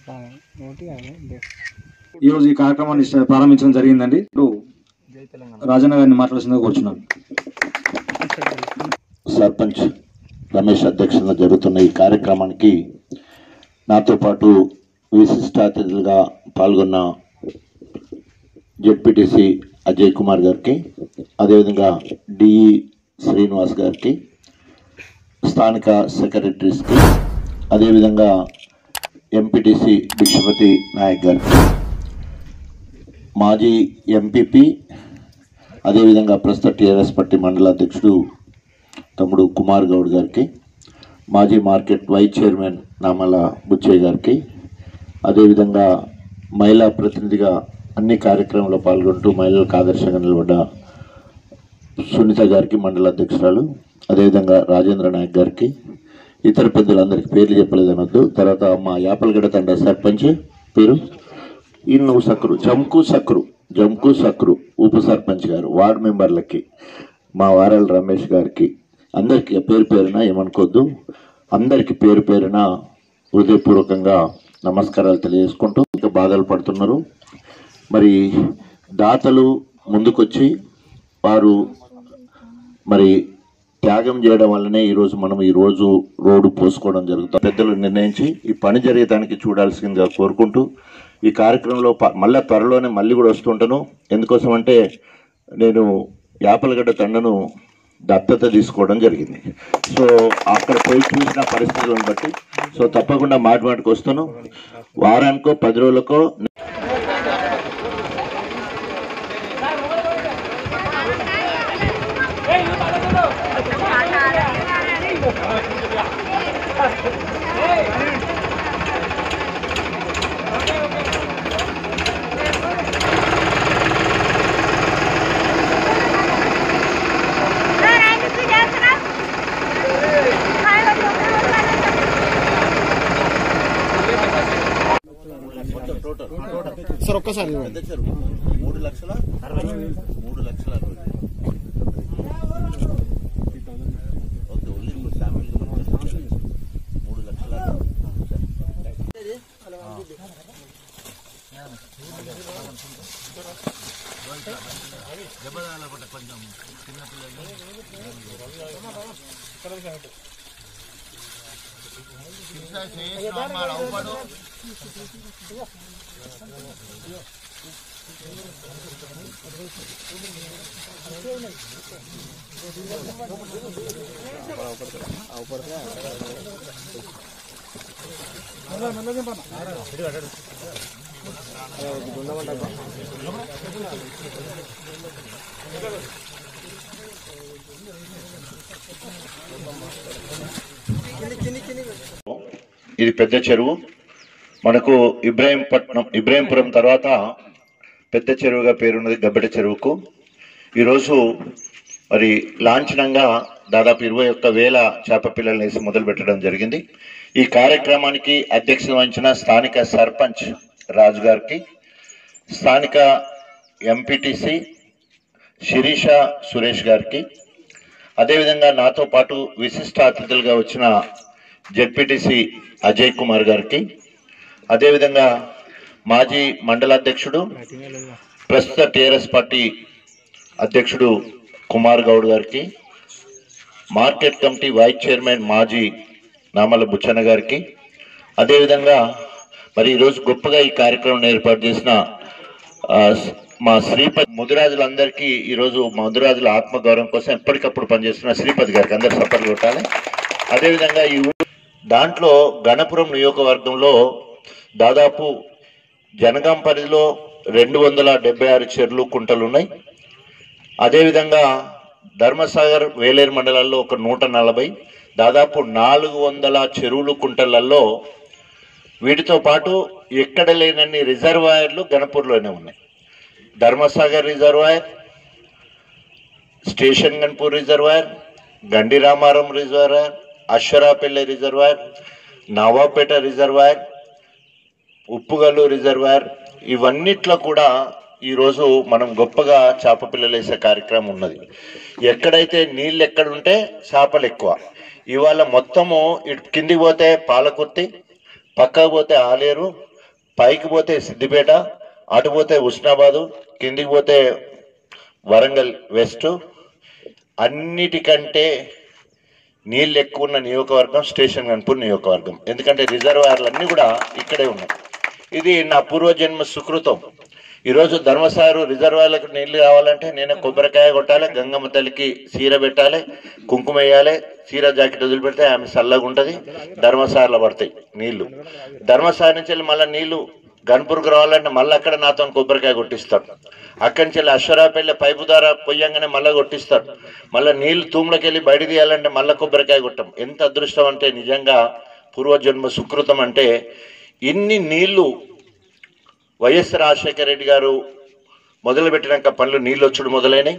ఈరోజు ఈ కార్యక్రమాన్ని స్ట- ప్రారంభించడం జరిగిందండి ఇప్పుడు రాజన్న గారిని మాట్లాడాల్సిందిగా కూర్చున్నాను సర్పంచ్ రమేష్ అధ్యక్షతన జరుగుతున్న ఈ కార్యక్రమానికి నాతో పాటు విశిష్ట అతిథులుగా పాల్గొన్న జెడ్పీటీసీ అజయ్ కుమార్ గారికి అదేవిధంగా డిఈ శ్రీనివాస్ గారికి స్థానిక సెక్రటరీస్కి అదేవిధంగా ఎంపీటీసీ భిక్షపతి నాయక్ గారికి మాజీ ఎంపీపీ అదేవిధంగా ప్రస్తుత టీఆర్ఎస్ పార్టీ మండల అధ్యక్షుడు తమ్ముడు కుమార్ గౌడ్ గారికి మాజీ market vice chairman Namala Buchaiah గారికి అదేవిధంగా మహిళా ప్రతినిధిగా అన్ని కార్యక్రమంలో పాల్గొంటూ మహిళలకు ఆదర్శంగా నిలబడ్డ సునీత గారికి మండల అధ్యక్షురాలు అదేవిధంగా రాజేంద్ర నాయక్ గారికి ఇతర పెద్దలందరికీ పేర్లు చెప్పలేదనొద్దు తర్వాత మా యాపలగడ్డ తండ సర్పంచ్ పేరు ఇన్ను సక్రు జంకు సక్రు జంకు సక్రు ఉప సర్పంచ్ గారు వార్డు మెంబర్లకి మా వారాల రమేష్ గారికి అందరికీ పేరు పేరున ఏమనుకోవద్దు అందరికీ పేరు పేరున హృదయపూర్వకంగా నమస్కారాలు తెలియజేసుకుంటూ ఇంకా బాధలు పడుతున్నారు మరి దాతలు ముందుకొచ్చి వారు మరి త్యాగం చేయడం వల్లనే ఈరోజు మనం ఈ రోజు రోడ్డు పోసుకోవడం జరుగుతుంది పెద్దలు నిర్ణయించి ఈ పని జరిగేదానికి చూడాల్సిందిగా కోరుకుంటూ ఈ కార్యక్రమంలో ప- మళ్ళా త్వరలోనే మళ్ళీ కూడా వస్తుంటాను ఎందుకోసం అంటే నేను యాపలగడ్డ తండను దత్తత తీసుకోవడం జరిగింది సో అక్కడ పోయి చూసిన పరిస్థితులను బట్టి సో తప్పకుండా మాట మాటకు వస్తాను వారానికో పది రోజులకో సార్ ఒక్కసారి మూడు లక్షల మూడు లక్షల ఓకే ఓన్లీ ఫ్యామిలీ మూడు లక్షల ఇది పెద్ద చెరువు మనకు ఇబ్రాహీంపట్నం ఇబ్రాహీంపురం తర్వాత పెద్ద చెరువుగా పేరున్నది గబ్బెట చెరువుకు ఈరోజు మరి లాంఛనంగా దాదాపు ఇరవై ఒక్క వేల చేప పిల్లల్ని వేసి మొదలు పెట్టడం జరిగింది ఈ కార్యక్రమానికి అధ్యక్షత వహించిన స్థానిక సర్పంచ్ రాజు గారికి స్థానిక ఎంపీటీసీ శిరీష సురేష్ గారికి అదేవిధంగా నాతో పాటు విశిష్ట అతిథులుగా వచ్చిన జెడ్పీటీసీ అజయ్ కుమార్ గారికి అదేవిధంగా మాజీ మండలాధ్యక్షుడు ప్రస్తుత టీఆర్ఎస్ పార్టీ అధ్యక్షుడు కుమార్ గౌడ్ గారికి మార్కెట్ కమిటీ వైస్ చైర్మన్ మాజీ నామల బుచ్చన్న గారికి అదేవిధంగా మరి ఈరోజు గొప్పగా ఈ కార్యక్రమం ఏర్పాటు చేసిన ఆ, మా శ్రీపతి ముదిరాజులందరికీ ఈరోజు ముదిరాజుల ఆత్మగౌరవం కోసం ఎప్పటికప్పుడు పనిచేస్తున్న శ్రీపతి గారికి అందరు సపోర్ట్ కొట్టాలి అదేవిధంగా ఈ ఊరు దాంట్లో గణపురం నియోజకవర్గంలో దాదాపు జనగాం పరిధిలో రెండు వందల డెబ్బై ఆరు చెర్లు కుంటలు ఉన్నాయి అదేవిధంగా ధర్మసాగర్ వేలేరు మండలాల్లో ఒక నూట నలభై దాదాపు నాలుగు వందల చెరువులు కుంటలలో వీటితో పాటు ఎక్కడ లేనన్ని రిజర్వాయర్లు గణపూర్లోనే ఉన్నాయి Dharmasagar reservoir station Ghanpur reservoir Gandi Ramaram reservoir Ashwarapalli reservoir Navapeta reservoir Uppugallu reservoir ఇవన్నిట్లో కూడా ఈరోజు మనం గొప్పగా చేప పిల్లలు వేసే కార్యక్రమం ఉన్నది ఎక్కడైతే నీళ్ళు ఎక్కడుంటే చేపలు ఎక్కువ ఇవాళ మొత్తము ఇటు కిందికి పోతే పాలకుర్తి పక్కకు పోతే ఆలేరు పైకి పోతే సిద్దిపేట అటు పోతే ఉస్నాబాదు కిందికి పోతే వరంగల్ వెస్ట్ అన్నిటికంటే నీళ్ళు ఎక్కువ ఉన్న నియోజకవర్గం స్టేషన్ గన్పూర్ నియోజకవర్గం ఎందుకంటే రిజర్వాయర్లు అన్నీ కూడా ఇక్కడే ఉన్నాయి ఇది నా పూర్వజన్మ సుకృతం ఈరోజు ధర్మసారు రిజర్వాయర్లకు నీళ్లు కావాలంటే నేను కొబ్బరికాయ కొట్టాలి గంగమ్మ తల్లికి సీర పెట్టాలి కుంకుమ వేయాలి సీర జాకెట్ వదిలిపెడితే ఆమె చల్లగా ఉంటుంది ధర్మసార్లు పడతాయి నీళ్లు ధర్మసారి నుంచి వెళ్ళి మళ్ళీ నీళ్లు గన్పూర్కి రావాలంటే మళ్ళీ అక్కడ నాతో కొబ్బరికాయ కొట్టిస్తాడు అక్కడి నుంచి వెళ్ళి అశ్వరాపల్లి పైపు ద్వారా పొయ్యంగానే మళ్ళీ కొట్టిస్తాడు మళ్ళీ నీళ్లు తూములకి వెళ్ళి బయట తీయాలంటే మళ్ళీ కొబ్బరికాయ కొట్టాం ఎంత అదృష్టం అంటే నిజంగా పూర్వజన్మ సుకృతం అంటే ఇన్ని నీళ్లు వైఎస్ రాజశేఖర రెడ్డి గారు మొదలుపెట్టినాక పనులు నీళ్ళు వచ్చుడు మొదలైనవి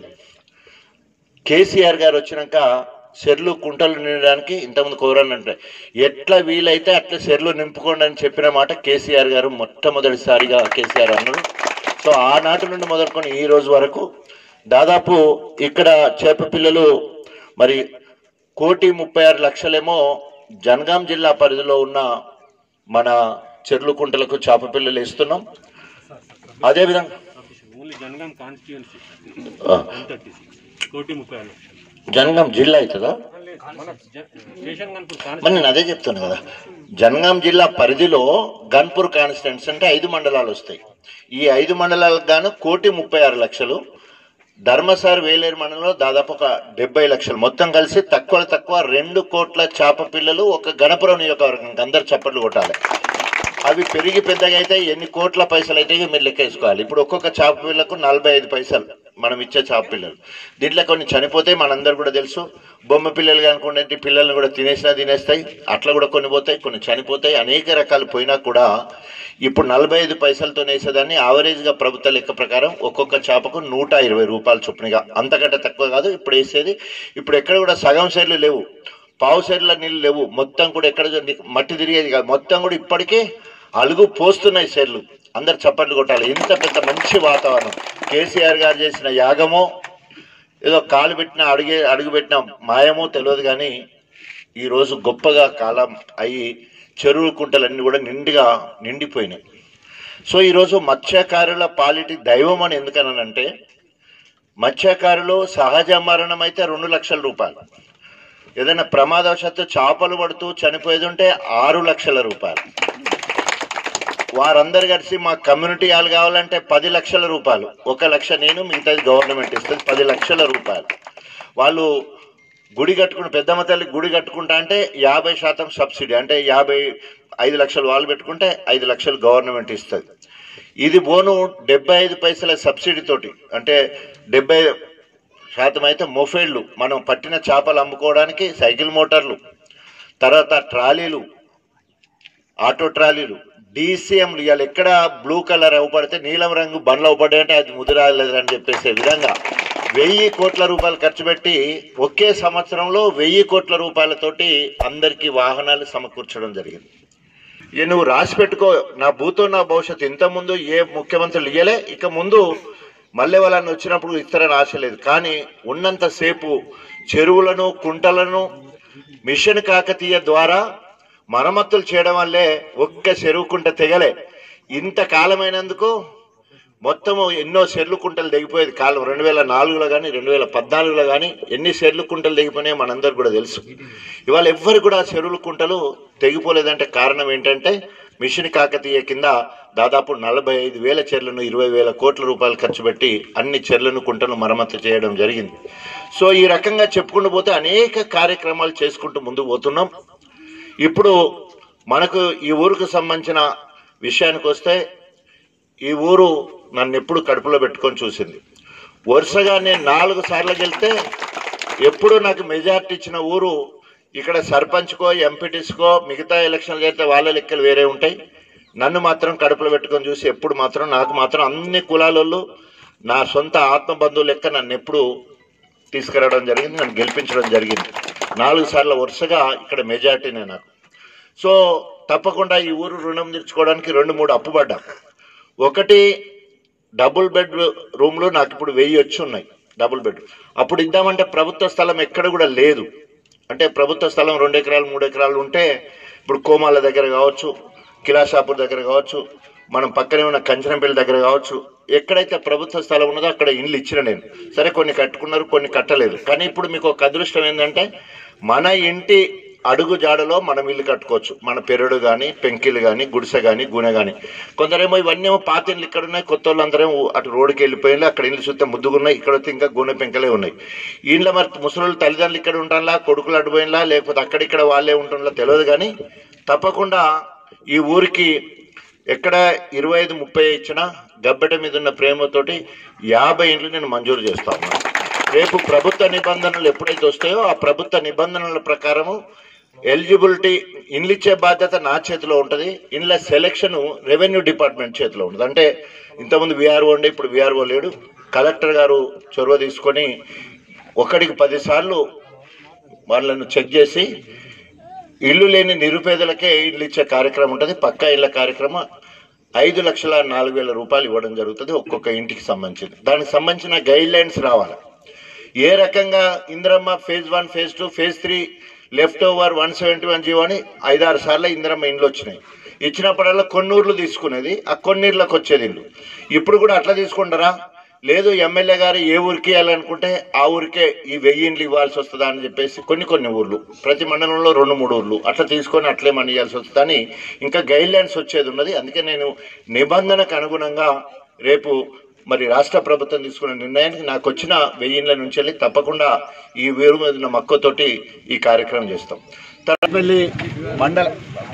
కేసీఆర్ గారు వచ్చినాక చెర్లు కుంటలు నిండడానికి ఇంతకుముందు కోరాను అంటే ఎట్లా వీలైతే అట్లా చెర్లు నింపుకోండి అని చెప్పిన మాట కేసీఆర్ గారు మొట్టమొదటిసారిగా కేసీఆర్ అన్నారు సో ఆనాటి నుండి మొదలుకొని ఈ రోజు వరకు దాదాపు ఇక్కడ చేప పిల్లలు మరి కోటి ముప్పై ఆరు లక్షలేమో జనగాం జిల్లా పరిధిలో ఉన్న మన చెర్లు కుంటలకు చేప పిల్లలు ఇస్తున్నాం అదేవిధంగా ఓన్లీ జనగాం కాన్స్టిట్యున్సీ ఆ, ఎంతటీసీ కోటి ముప్పై ఆరు లక్షలు జనగాం జిల్లా అవుతుందా మన జ- స్టేషన్ కనుక మరి నేను అదే చెప్తాను కదా జనగాం జిల్లా పరిధిలో గన్పూర్ కాన్స్టిట్యున్సీ అంటే ఐదు మండలాలు వస్తాయి ఈ ఐదు మండలాలకు గాను కోటి ముప్పై ఆరు లక్షలు ధర్మసారి వేలేరు మండలంలో దాదాపు ఒక డెబ్బై లక్షలు మొత్తం కలిసి తక్కువ తక్కువ రెండు కోట్ల చేప పిల్లలు ఒక గణపురం నియోజకవర్గం అందరు చప్పట్లు కొట్టాలి అవి పెరిగి పెద్దగా అయితే ఎన్ని కోట్ల పైసలు అయితే మీరు లెక్క వేసుకోవాలి ఇప్పుడు ఒక్కొక్క చేప పిల్లకు నలభై ఐదు పైసలు మనం ఇచ్చే చేప పిల్లలు దీంట్లో కొన్ని చనిపోతే మనందరు కూడా తెలుసు బొమ్మ పిల్లలు కనుకుంటే పిల్లల్ని కూడా తినేసినా తినేస్తాయి అట్లా కూడా కొన్ని పోతాయి కొన్ని చనిపోతాయి అనేక రకాలు పోయినా కూడా ఇప్పుడు నలభై ఐదు పైసలతో వేసేదాన్ని యావరేజ్గా ప్రభుత్వ లెక్క ప్రకారం ఒక్కొక్క చేపకు నూట ఇరవై రూపాయలు చొప్పునగా అంతకంటే తక్కువ కాదు ఇప్పుడు వేసేది ఇప్పుడు ఎక్కడ కూడా సగం సైడ్లు లేవు పావు సైడ్ల నీళ్ళు లేవు మొత్తం కూడా ఎక్కడ చూ- ని- మట్టి తిరిగేది కాదు మొత్తం కూడా ఇప్పటికే అలుగు పోస్తున్నాయి సైడ్లు అందరు చప్పట్లు కొట్టాలి ఇంత పెద్ద మంచి వాతావరణం కేసీఆర్ గారు చేసిన యాగమో ఏదో కాలు పెట్టిన అడిగే అడుగు పెట్టిన మాయమో తెలియదు కానీ ఈరోజు గొప్పగా కాలం అయ్యి చెరువు కుంటలన్నీ కూడా నిండుగా నిండిపోయినాయి సో ఈరోజు మత్స్యకారుల పాలిటి దైవం అని ఎందుకనంటే మత్స్యకారులు సహజ మరణం అయితే రెండు లక్షల రూపాయలు ఏదైనా ప్రమాదవశాత్తు చేపలు పడుతూ చనిపోయేది ఉంటే ఆరు లక్షల రూపాయలు వారందరు కలిసి మా కమ్యూనిటీ హాల్ కావాలంటే పది లక్షల రూపాయలు ఒక లక్ష నేను మిగతాది గవర్నమెంట్ ఇస్తుంది పది లక్షల రూపాయలు వాళ్ళు గుడి కట్టుకుని పెద్దమ్మ తల్లి గుడి కట్టుకుంటా అంటే యాభై శాతం సబ్సిడీ అంటే యాభై ఐదు లక్షలు వాళ్ళు పెట్టుకుంటే ఐదు లక్షలు గవర్నమెంట్ ఇస్తుంది ఇది బోను డెబ్బై ఐదు పైసల సబ్సిడీ తోటి అంటే డెబ్బై శాతం అయితే మొఫైళ్ళు మనం పట్టిన చేపలు అమ్ముకోవడానికి సైకిల్ మోటార్లు తర్వాత ట్రాలీలు ఆటో ట్రాలీలు డీసీఎంలు ఇవాళ ఎక్కడ బ్లూ కలర్ అవ్వబడితే నీలం రంగు బండ్లు అవ్వబడ్డాయంటే అది ముదిరాలేదు అని చెప్పేసే విధంగా వెయ్యి కోట్ల రూపాయలు ఖర్చు పెట్టి ఒకే సంవత్సరంలో వెయ్యి కోట్ల రూపాయలతోటి అందరికీ వాహనాలు సమకూర్చడం జరిగింది ఇక నువ్వు రాసి పెట్టుకో నా భూతో నా భవిష్యత్తు ఇంతకుముందు ఏ ముఖ్యమంత్రులు ఇయ్యలే ఇక ముందు మళ్ళీ వాళ్ళని వచ్చినప్పుడు ఇస్తారని ఆశ లేదు కానీ ఉన్నంతసేపు చెరువులను కుంటలను మిషన్ కాకతీయ ద్వారా మరమ్మతులు చేయడం వల్లే ఒక్క చెరువు కుంట తెగలే ఇంత కాలమైనందుకు మొత్తము ఎన్నో చెర్లు కుంటలు దిగిపోయేది కాలం రెండు వేల నాలుగులో కానీ రెండు వేల పద్నాలుగులో కానీ ఎన్ని చెర్లు కుంటలు దిగిపోయినాయో మనందరికి కూడా తెలుసు ఇవాళ ఎవ్వరు కూడా ఆ చెరువులు కుంటలు తెగిపోలేదంటే కారణం ఏంటంటే మిషన్ కాకతీయ కింద దాదాపు నలభై ఐదు వేల చెర్లను ఇరవై వేల కోట్ల రూపాయలు ఖర్చు పెట్టి అన్ని చెర్లను కుంటలు మరమ్మతు చేయడం జరిగింది సో ఈ రకంగా చెప్పుకుంటూ పోతే అనేక కార్యక్రమాలు చేసుకుంటూ ముందుకు పోతున్నాం ఇప్పుడు మనకు ఈ ఊరికి సంబంధించిన విషయానికి వస్తే ఈ ఊరు నన్ను ఎప్పుడు కడుపులో పెట్టుకొని చూసింది వరుసగా నేను నాలుగు సార్లు వెళ్తే ఎప్పుడు నాకు మెజార్టీ ఇచ్చిన ఊరు ఇక్కడ సర్పంచ్కో ఎంపీటీస్కో మిగతా ఎలక్షన్లు జరిగితే వాళ్ళ లెక్కలు వేరే ఉంటాయి నన్ను మాత్రం కడుపులో పెట్టుకొని చూసి ఎప్పుడు మాత్రం నాకు మాత్రం అన్ని కులాలలో నా సొంత ఆత్మ బంధువు లెక్క నన్ను ఎప్పుడు తీసుకురావడం జరిగింది నన్ను గెలిపించడం జరిగింది నాలుగు సార్లు వరుసగా ఇక్కడ మెజార్టీనే నాకు సో తప్పకుండా ఈ ఊరు రుణం తీర్చుకోవడానికి రెండు మూడు అప్పు పడ్డా ఒకటి డబుల్ బెడ్ రూమ్లు నాకు ఇప్పుడు వెయ్యి వచ్చి ఉన్నాయి డబుల్ బెడ్ అప్పుడు ఇద్దామంటే ప్రభుత్వ స్థలం ఎక్కడ కూడా లేదు అంటే ప్రభుత్వ స్థలం రెండు ఎకరాలు మూడు ఎకరాలు ఉంటే ఇప్పుడు కోమాల దగ్గర కావచ్చు కిలాషాపూర్ దగ్గర కావచ్చు మనం పక్కనే ఉన్న కంచనంపల్లి దగ్గర కావచ్చు ఎక్కడైతే ప్రభుత్వ స్థలం ఉన్నదో అక్కడ ఇండ్లు ఇచ్చిన నేను సరే కొన్ని కట్టుకున్నారు కొన్ని కట్టలేదు కానీ ఇప్పుడు మీకు ఒక అదృష్టం ఏంటంటే మన ఇంటి అడుగు జాడలో మనం ఇల్లు కట్టుకోవచ్చు మన పెరడు కానీ పెంకిలు కానీ గుడిసె కానీ గూనె కానీ కొందరేమో ఇవన్నీ ఏమో పాత ఇల్లు ఇక్కడ ఉన్నాయి కొత్త వాళ్ళు అందరేమో అటు రోడ్డుకి వెళ్ళిపోయింది అక్కడ ఇల్లు చూస్తే ముద్దుగున్నాయి ఇక్కడ వస్తే ఇంకా గూనె పెంకలే ఉన్నాయి ఇంట్లో మరి ముసలి తల్లిదండ్రులు ఇక్కడ ఉంటాలా కొడుకులు అడ్డుపోయినలా లేకపోతే అక్కడిక్కడ వాళ్ళే ఉంటుందా తెలియదు కానీ తప్పకుండా ఈ ఊరికి ఎక్కడ ఇరవై ఐదు ముప్పై ఇచ్చినా గబ్బెట మీద ఉన్న ప్రేమతోటి యాభై ఇండ్లు నేను మంజూరు చేస్తా ఉన్నాను రేపు ప్రభుత్వ నిబంధనలు ఎప్పుడైతే వస్తాయో ఆ ప్రభుత్వ నిబంధనల ప్రకారము ఎలిజిబిలిటీ ఇండ్లు ఇచ్చే బాధ్యత నా చేతిలో ఉంటుంది ఇండ్ల సెలెక్షన్ రెవెన్యూ డిపార్ట్మెంట్ చేతిలో ఉంటుంది అంటే ఇంతకుముందు విఆర్ఓ ఉండే ఇప్పుడు విఆర్ఓ లేడు కలెక్టర్ గారు చొరవ తీసుకొని ఒకటికి పదిసార్లు వాళ్ళను చెక్ చేసి ఇల్లు లేని నిరుపేదలకే ఇల్లు ఇచ్చే కార్యక్రమం ఉంటుంది పక్కా ఇళ్ళ కార్యక్రమం ఐదు లక్షల నాలుగు వేల రూపాయలు ఇవ్వడం జరుగుతుంది ఒక్కొక్క ఇంటికి సంబంధించింది దానికి సంబంధించిన గైడ్ లైన్స్ రావాలి ఏ రకంగా Indiramma phase one phase two phase three left over one seventy one GO అని ఐదారు సార్లు ఇందిరమ్మ ఇండ్లు వచ్చినాయి ఇచ్చినప్పుడల్లా కొన్నూర్లు తీసుకునేది ఆ కొన్నీర్లకు వచ్చేది ఇల్లు ఇప్పుడు కూడా అట్లా తీసుకుంటారా లేదు ఎమ్మెల్యే గారు ఏ ఊరికి ఇవ్వాలనుకుంటే ఆ ఊరికే ఈ వెయ్యి ఇండ్లు ఇవ్వాల్సి వస్తుందా అని చెప్పేసి కొన్ని కొన్ని ఊర్లు ప్రతి మండలంలో రెండు మూడు ఊర్లు అట్లా తీసుకొని అట్లే మన ఇవ్వాల్సి వస్తుందని ఇంకా గైడ్ లైన్స్ వచ్చేది ఉన్నది అందుకే నేను నిబంధనకు అనుగుణంగా రేపు మరి రాష్ట్ర ప్రభుత్వం తీసుకున్న నిర్ణయానికి నాకు వచ్చిన వెయ్యిన్ల నుంచి వెళ్ళి తప్పకుండా ఈ వేరు మీద ఉన్న మక్కువతోటి ఈ కార్యక్రమం చేస్తాం రఘునాథ్పల్లి మండల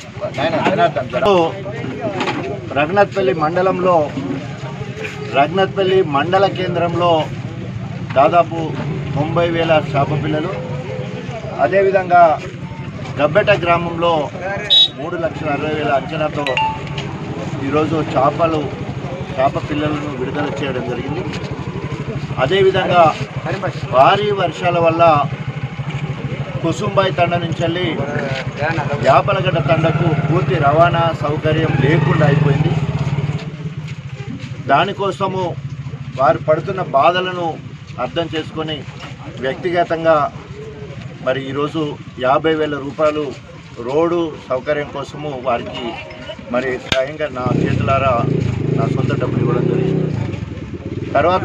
రఘునాథ్పల్లి మండలంలో రఘునాథ్పల్లి మండల కేంద్రంలో దాదాపు తొంభై వేల చేప పిల్లలు అదేవిధంగా గబ్బెట గ్రామంలో మూడు లక్షల అరవై వేల అంచనాతో ఈరోజు చేపలు చేప పిల్లలను విడుదల చేయడం జరిగింది అదేవిధంగా భారీ వర్షాల వల్ల కుసుంబాయి తండ నుంచి వెళ్ళి యాపలగడ్డ తండకు పూర్తి రవాణా సౌకర్యం లేకుండా అయిపోయింది దానికోసము వారు పడుతున్న బాధలను అర్థం చేసుకొని వ్యక్తిగతంగా మరి ఈరోజు యాభై వేల రూపాయలు రోడ్డు సౌకర్యం కోసము వారికి మరి స్వయంగా నా చేతులారా నా సొంత డబ్బులు ఇవ్వడం జరిగింది తర్వాత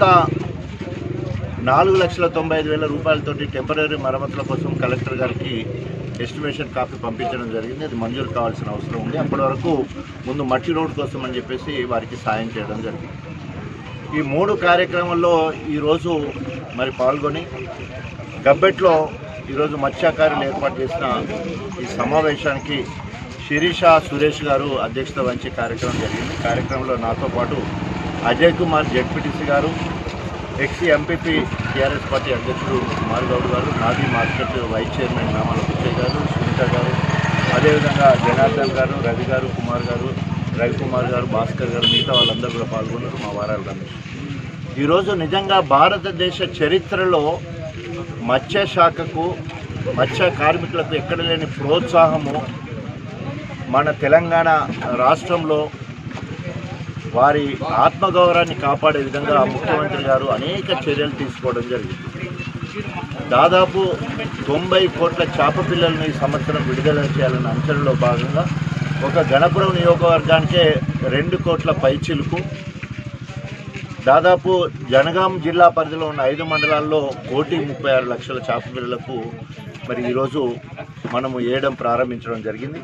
నాలుగు లక్షల తొంభై ఐదు వేల రూపాయలతోటి టెంపరీ మరమ్మతుల కోసం కలెక్టర్ గారికి ఎస్టిమేషన్ కాపీ పంపించడం జరిగింది అది మంజూరు కావాల్సిన అవసరం ఉంది అప్పటి వరకు ముందు మట్టి రోడ్ కోసం అని చెప్పేసి వారికి సాయం చేయడం జరిగింది ఈ మూడు కార్యక్రమాల్లో ఈరోజు మరి పాల్గొని గబ్బెట్లో ఈరోజు మత్స్యకారులు ఏర్పాటు చేసిన ఈ సమావేశానికి శిరీష సురేష్ గారు అధ్యక్షత వహించే కార్యక్రమం జరిగింది కార్యక్రమంలో నాతో పాటు అజయ్ కుమార్ జెడ్పీటీసీ గారు ఎక్స్ ఎంపీపీ టీఆర్ఎస్ పార్టీ అధ్యక్షుడు కుమార్ గౌడ్ గారు నాది మార్కెట్ వైస్ చైర్మన్ నామాల పిచ్చయ్య గారు సునీత గారు అదేవిధంగా జనార్దన్ గారు రవి గారు కుమార్ గారు రవికుమార్ గారు భాస్కర్ గారు మిగతా వాళ్ళందరూ కూడా పాల్గొన్నారు మా వారాలు రమేష్ ఈరోజు నిజంగా భారతదేశ చరిత్రలో మత్స్య శాఖకు మత్స్య కార్మికులకు ఎక్కడ లేని ప్రోత్సాహము మన తెలంగాణ రాష్ట్రంలో వారి ఆత్మగౌరవాన్ని కాపాడే విధంగా ముఖ్యమంత్రి గారు అనేక చర్యలు తీసుకోవడం జరిగింది దాదాపు తొంభై కోట్ల చేప పిల్లల్ని ఈ సంవత్సరం విడుదల చేయాలన్న అంచనాలో భాగంగా ఒక గణపురం నియోజకవర్గానికే రెండు కోట్ల పైచిలుకు దాదాపు జనగాం జిల్లా పరిధిలో ఉన్న ఐదు మండలాల్లో కోటి ముప్పై ఆరు లక్షల చేప పిల్లలకు మరి ఈరోజు మనము వేయడం ప్రారంభించడం జరిగింది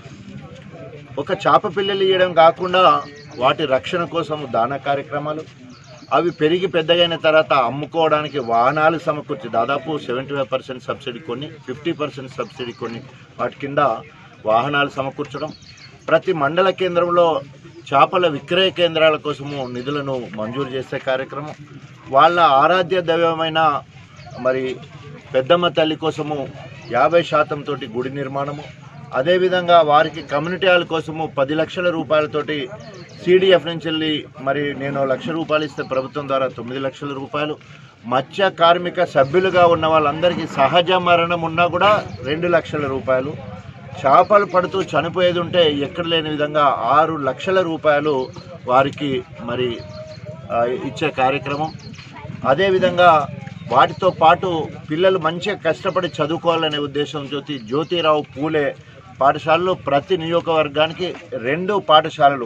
ఒక చేప పిల్లలు ఇవ్వడం కాకుండా వాటి రక్షణ కోసం దాన కార్యక్రమాలు అవి పెరిగి పెద్దగైన తర్వాత అమ్ముకోవడానికి వాహనాలు సమకూర్చి దాదాపు సెవెంటీ ఫైవ్ పర్సెంట్ సబ్సిడీ కొన్ని ఫిఫ్టీ పర్సెంట్ సబ్సిడీ కొన్ని వాటి కింద వాహనాలు సమకూర్చడం ప్రతి మండల కేంద్రంలో చేపల విక్రయ కేంద్రాల కోసము నిధులను మంజూరు చేసే కార్యక్రమం వాళ్ళ ఆరాధ్య దైవమైన మరి పెద్దమ్మ తల్లి కోసము యాభై శాతం తోటి గుడి నిర్మాణము అదేవిధంగా వారికి కమ్యూనిటీ హాల్ కోసము పది లక్షల రూపాయలతోటి సిడిఎఫ్ నుంచి వెళ్ళి మరి నేను లక్ష రూపాయలు ఇస్తే ప్రభుత్వం ద్వారా తొమ్మిది లక్షల రూపాయలు మత్స్య కార్మిక సభ్యులుగా ఉన్న వాళ్ళందరికీ సహజ మరణం ఉన్నా కూడా రెండు లక్షల రూపాయలు చేపలు పడుతూ చనిపోయేది ఉంటే ఎక్కడ లేని విధంగా ఆరు లక్షల రూపాయలు వారికి మరి ఆ, ఇచ్చే కార్యక్రమం అదేవిధంగా వాటితో పాటు పిల్లలు మంచిగా కష్టపడి చదువుకోవాలనే ఉద్దేశంతో జ్యోతిరావు పూలే పాఠశాలలో ప్రతి నియోజకవర్గానికి రెండు పాఠశాలలు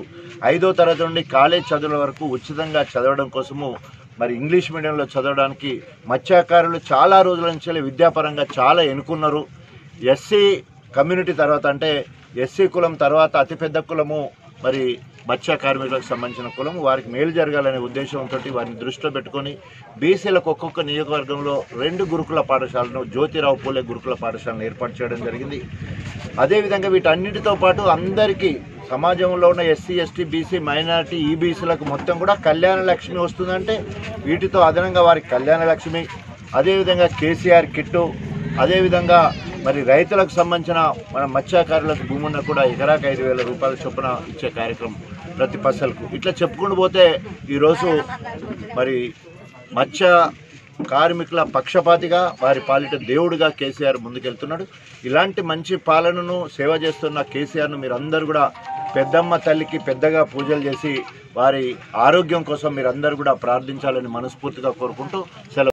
ఐదో తరగతి నుండి కాలేజ్ చదువుల వరకు ఉచితంగా చదవడం కోసము మరి ఇంగ్లీష్ మీడియంలో చదవడానికి మత్స్యకారులు చాలా రోజుల నుంచి విద్యాపరంగా చాలా ఎన్నుకున్నారు ఎస్సీ కమ్యూనిటీ తర్వాత అంటే ఎస్సీ కులం తర్వాత అతిపెద్ద కులము మరి మత్స్య కార్మికులకు సంబంధించిన కులం వారికి మేలు జరగాలనే ఉద్దేశంతో వారిని దృష్టిలో పెట్టుకొని బీసీలకు ఒక్కొక్క నియోజకవర్గంలో రెండు గురుకుల పాఠశాలను జ్యోతిరావు పూలే గురుకుల పాఠశాలను ఏర్పాటు చేయడం జరిగింది అదేవిధంగా వీటన్నిటితో పాటు అందరికీ సమాజంలో ఉన్న ఎస్సీ ఎస్టీ బీసీ మైనారిటీ ఈబీసీలకు మొత్తం కూడా కళ్యాణ లక్ష్మి వస్తుందంటే వీటితో అదనంగా వారికి కళ్యాణ లక్ష్మి అదేవిధంగా కేసీఆర్ కిట్టు అదేవిధంగా మరి రైతులకు సంబంధించిన మన మత్స్యకారులకు భూమి ఉన్న కూడా ఎకరాకు ఐదు వేల రూపాయల చొప్పున ఇచ్చే కార్యక్రమం ప్రతి పసలకు ఇట్లా చెప్పుకుంటూ పోతే ఈరోజు మరి మత్స్య కార్మికుల పక్షపాతిగా వారి పాలిట దేవుడిగా కేసీఆర్ ముందుకెళ్తున్నాడు ఇలాంటి మంచి పాలనను సేవ చేస్తున్న కేసీఆర్ను మీరు అందరూ కూడా పెద్దమ్మ తల్లికి పెద్దగా పూజలు చేసి వారి ఆరోగ్యం కోసం మీరు అందరూ కూడా ప్రార్థించాలని మనస్ఫూర్తిగా కోరుకుంటూ సెలవు